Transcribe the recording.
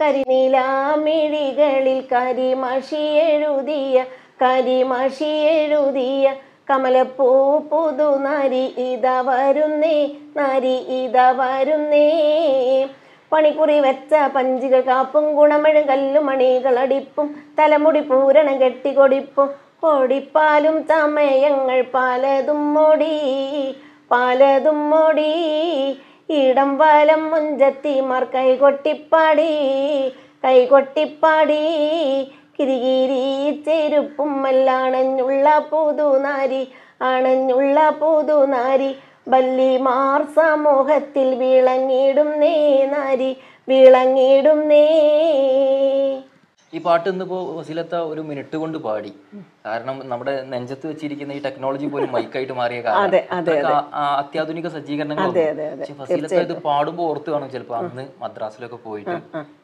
കരിനീലാമിഴികളിൽ കരിമഷി എഴുതിയ കരിമഷി എഴുതിയ കമലപ്പൂ പുതുനരി ഇത വരുന്നേ നരി ഇത വരുന്നേ പണിക്കുറി വെച്ച പഞ്ചികൾ കാപ്പും ഗുണമെഴും കല്ലുമണികൾ അടിപ്പും തലമുടി പൂരണം കെട്ടിക്കൊടിപ്പും കൊടിപ്പാലും ചമയങ്ങൾ പലതും മൊടി പലതും മൊടി ഇടം വലം മുഞ്ചത്തിമാർ കൈകൊട്ടിപ്പാടി കൈകൊട്ടിപ്പാടി കിരികിരി ചെരുപ്പും അല്ലാണഞ്ഞുള്ള പുതുനാരി അണഞ്ഞുള്ള പുതുനാരി ബല്ലിമാർ സമൂഹത്തിൽ വിളങ്ങിടും നേ നാരി വിളങ്ങിടും നേ ഈ പാട്ട് ഇന്നിപ്പോ വസീലത്ത ഒരു മിനിറ്റ് കൊണ്ട് പാടി കാരണം നമ്മുടെ നെഞ്ചത്ത് വെച്ചിരിക്കുന്ന ഈ ടെക്നോളജി പോലും മൈക്കായിട്ട് മാറിയ കാലം അതെ, അതെ, അതൊക്കെ ആ- ആ അത്യാധുനിക സജ്ജീകരണങ്ങൾ അതെ, അതെ, അതെ. പക്ഷെ ഫസീലത്ത ഇത് പാടുമ്പോൾ ഓർത്ത് കാണും ചിലപ്പോ അന്ന് മദ്രാസിലൊക്കെ പോയിട്ട്